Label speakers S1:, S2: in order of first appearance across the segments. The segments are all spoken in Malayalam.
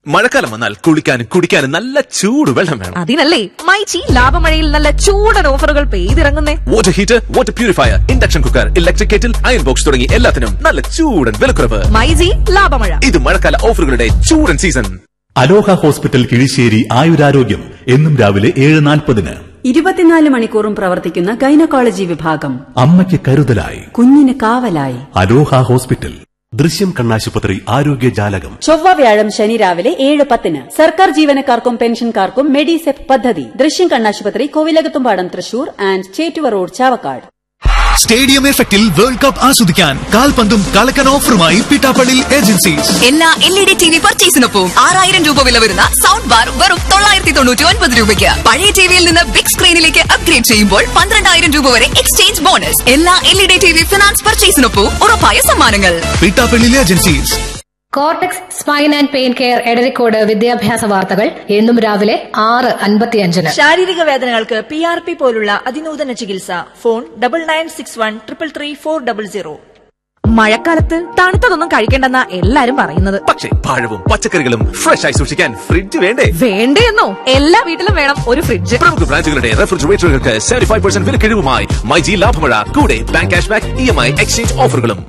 S1: മഴക്കാലം വന്നാൽ കുളിക്കാനും കുടിക്കാനും നല്ല ചൂട് വെള്ളം വേണം
S2: അതിനല്ലേ മൈച്ചി ലാഭമഴയിൽ നല്ല ചൂടൻ ഓഫറുകൾ പെയ്തിറങ്ങുന്നേ
S1: water heater water purifier induction cooker electric kettle iron box തുടങ്ങി എല്ലാത്തിനും നല്ല ചൂടൻ വിലക്കുറവ്
S2: മൈജി ലാഭമഴ
S1: ഇത് മഴക്കാല ഓഫറുകളുടെ ചൂടൻ സീസൺ
S3: അലോഹ ഹോസ്പിറ്റൽ കിഴിശ്ശേരി ആയുരാരോഗ്യം എന്നും രാവിലെ ഏഴ് നാൽപ്പതിന്
S4: ഇരുപത്തിനാല് മണിക്കൂറും പ്രവർത്തിക്കുന്ന ഗൈനക്കോളജി വിഭാഗം
S3: അമ്മയ്ക്ക് കരുതലായി
S4: കുഞ്ഞിന് കാവലായി
S3: അലോഹ ഹോസ്പിറ്റൽ ദൃശ്യം കണ്ണാശുപത്രി ആരോഗ്യ ജാലകം
S4: ചൊവ്വ വ്യാഴം ശനി രാവിലെ ഏഴ് പത്തിന് സർക്കാർ ജീവനക്കാർക്കും പെൻഷൻകാർക്കും മെഡിസെപ് പദ്ധതി ദൃശ്യം കണ്ണാശുപത്രി Kovilakathumpadam Thrissur and Chettuva road Chavakkad
S5: stadium എഫക്റ്റിൽ വേൾഡ് കപ്പ് ആസ്വദിക്കാൻ കാൽപന്തും കളക്കൻ ഓഫറുമായി പിട്ടാപ്പള്ളി ഏജൻസീസ്
S6: എല്ലാ L E D T V പർച്ചേസിനൊപ്പം ആറായിരം രൂപ വില വരുന്ന സൗണ്ട് ബാർ വെറും തൊള്ളായിരത്തി തൊണ്ണൂറ്റി ഒൻപത് രൂപയ്ക്ക് പഴയ ടിവിയിൽ നിന്ന് ബിഗ് സ്ക്രീനിലേക്ക് അപ്ഗ്രേഡ് ചെയ്യുമ്പോൾ പന്ത്രണ്ടായിരം രൂപ വരെ എക്സ്ചേഞ്ച് ബോണസ് എല്ലാ L E D T V finance പർച്ചേസിനൊപ്പം ഉറപ്പായ സമ്മാനങ്ങൾ
S5: Pittappilly agencies
S7: cortex spine and pain care Edarikode വിദ്യാഭ്യാസ വാർത്തകൾ എന്നും രാവിലെ ആറ് അൻപത്തിയഞ്ചിന്
S2: ശാരീരിക വേദനകൾക്ക് പി ആർ പി പോലുള്ള അതിനൂതന ചികിത്സ phone double nine six one triple three four double zero മഴക്കാലത്ത് തണുത്തതൊന്നും കഴിക്കണ്ടെന്ന എല്ലാരും പറയുന്നത്
S1: പക്ഷേ പഴവും പച്ചക്കറികളും ഫ്രഷ് ആയി സൂക്ഷിക്കാൻ ഫ്രിഡ്ജ് വേണ്ടേ
S2: വേണ്ടേന്നോ എല്ലാ വീട്ടിലും വേണം ഒരു ഫ്രിഡ്ജ്
S1: പ്രമുഖ ബ്രാൻഡുകളുടെ റെഫ്രിജറേറ്ററുകൾക്ക് സെവന്റി ഫൈവ് പെർസെന്റ് വിലക്കിഴിവുമായി മൈജി ലാഭമഴ കൂടെ bank cash back E M I exchange ഓഫറുകളും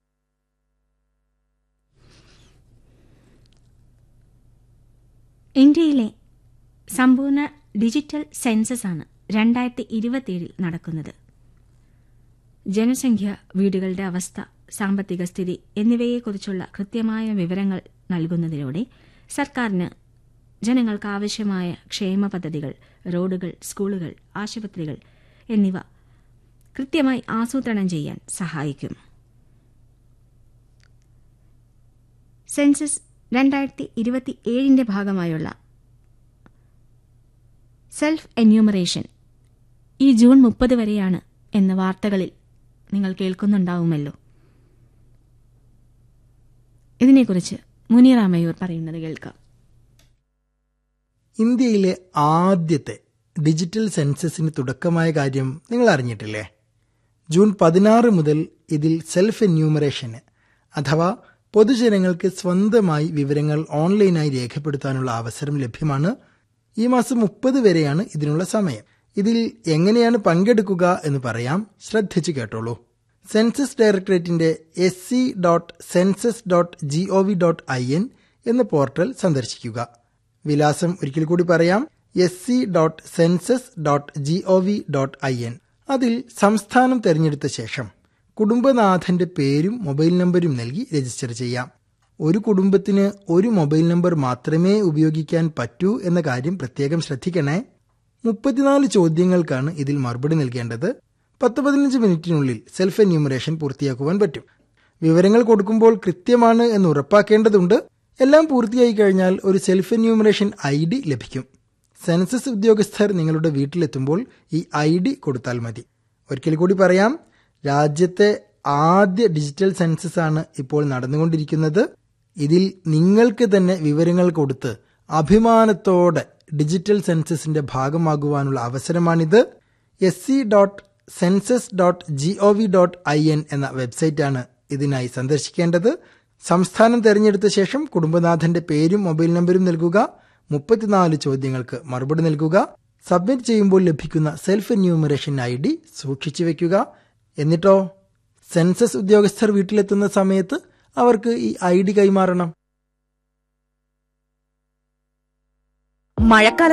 S8: ഇന്ത്യയിലെ സമ്പൂർണ്ണ ഡിജിറ്റൽ സെൻസസ് ആണ് രണ്ടായിരത്തി ഇരുപത്തിയേഴിൽ നടക്കുന്നത് ജനസംഖ്യ വീടുകളുടെ അവസ്ഥ സാമ്പത്തിക സ്ഥിതി എന്നിവയെക്കുറിച്ചുള്ള കൃത്യമായ വിവരങ്ങൾ നൽകുന്നതിലൂടെ സർക്കാരിന് ജനങ്ങൾക്ക് ആവശ്യമായ ക്ഷേമ പദ്ധതികൾ റോഡുകൾ സ്കൂളുകൾ ആശുപത്രികൾ എന്നിവ കൃത്യമായി ആസൂത്രണം ചെയ്യാൻ സഹായിക്കും സെൻസസ് രണ്ടായിരത്തി ഇരുപത്തി ഏഴിന്റെ ഭാഗമായുള്ള സെൽഫ് എന്യൂമറേഷൻ ഈ ജൂൺ മുപ്പത് വരെയാണ് എന്ന വാർത്തകളിൽ നിങ്ങൾ കേൾക്കുന്നുണ്ടാവുമല്ലോ ഇതിനെക്കുറിച്ച് മുനിറാമയൂർ പറയുന്നത് കേൾക്കാം
S9: ഇന്ത്യയിലെ ആദ്യത്തെ ഡിജിറ്റൽ സെൻസസിന് തുടക്കമായ കാര്യം നിങ്ങൾ അറിഞ്ഞിട്ടില്ലേ ജൂൺ പതിനാറ് മുതൽ ഇതിൽ സെൽഫ് എന്യൂമറേഷന് അഥവാ പൊതുജനങ്ങൾക്ക് സ്വന്തമായി വിവരങ്ങൾ ഓൺലൈനായി രേഖപ്പെടുത്താനുള്ള അവസരം ലഭ്യമാണ് ഈ മാസം മുപ്പത് വരെയാണ് ഇതിനുള്ള സമയം ഇതിൽ എങ്ങനെയാണ് പങ്കെടുക്കുക എന്ന് പറയാം ശ്രദ്ധിച്ചു കേട്ടോളൂ സെൻസസ് ഡയറക്ടറേറ്റിന്റെ S C dot census dot G O V dot I N എന്ന പോർട്ടൽ സന്ദർശിക്കുക വിലാസം ഒരിക്കൽ കൂടി പറയാം S C dot census dot G O V dot I N അതിൽ സംസ്ഥാനം തിരഞ്ഞെടുത്ത ശേഷം കുടുംബനാഥന്റെ പേരും മൊബൈൽ നമ്പരും നൽകി രജിസ്റ്റർ ചെയ്യാം ഒരു കുടുംബത്തിന് ഒരു മൊബൈൽ നമ്പർ മാത്രമേ ഉപയോഗിക്കാൻ പറ്റൂ എന്ന കാര്യം പ്രത്യേകം ശ്രദ്ധിക്കണേ മുപ്പത്തിനാല് ചോദ്യങ്ങൾക്കാണ് ഇതിൽ മറുപടി നൽകേണ്ടത് പത്ത് പതിനഞ്ച് മിനിറ്റിനുള്ളിൽ സെൽഫ് എന്യൂമറേഷൻ പൂർത്തിയാക്കുവാൻ പറ്റും വിവരങ്ങൾ കൊടുക്കുമ്പോൾ കൃത്യമാണ് എന്ന് ഉറപ്പാക്കേണ്ടതുണ്ട് എല്ലാം പൂർത്തിയായി കഴിഞ്ഞാൽ ഒരു സെൽഫ് എന്യൂമറേഷൻ ഐ ഡി ലഭിക്കും സെൻസസ് ഉദ്യോഗസ്ഥർ നിങ്ങളുടെ വീട്ടിലെത്തുമ്പോൾ ഈ ഐ ഡി കൊടുത്താൽ മതി ഒരിക്കൽ കൂടി പറയാം രാജ്യത്തെ ആദ്യ ഡിജിറ്റൽ സെൻസസ് ആണ് ഇപ്പോൾ നടന്നുകൊണ്ടിരിക്കുന്നത് ഇതിൽ നിങ്ങൾക്ക് തന്നെ വിവരങ്ങൾ കൊടുത്ത് അഭിമാനത്തോടെ ഡിജിറ്റൽ സെൻസസിന്റെ ഭാഗമാകുവാനുള്ള അവസരമാണിത് S C dot census dot G O V dot I N എന്ന വെബ്സൈറ്റാണ് ഇതിനായി സന്ദർശിക്കേണ്ടത് സംസ്ഥാനം തെരഞ്ഞെടുത്ത ശേഷം കുടുംബനാഥന്റെ പേരും മൊബൈൽ നമ്പരും നൽകുക മുപ്പത്തിനാല് ചോദ്യങ്ങൾക്ക് മറുപടി നൽകുക സബ്മിറ്റ് ചെയ്യുമ്പോൾ ലഭിക്കുന്ന സെൽഫ് എന്യൂമറേഷൻ ഐ ഡി സൂക്ഷിച്ചു വെക്കുക എന്നിട്ടോ സെൻസസ് ഉദ്യോഗസ്ഥർ വീട്ടിലെത്തുന്ന സമയത്ത് അവർക്ക് ഈ ഐ ഡി കൈമാറണം
S2: മഴക്കാലത്ത്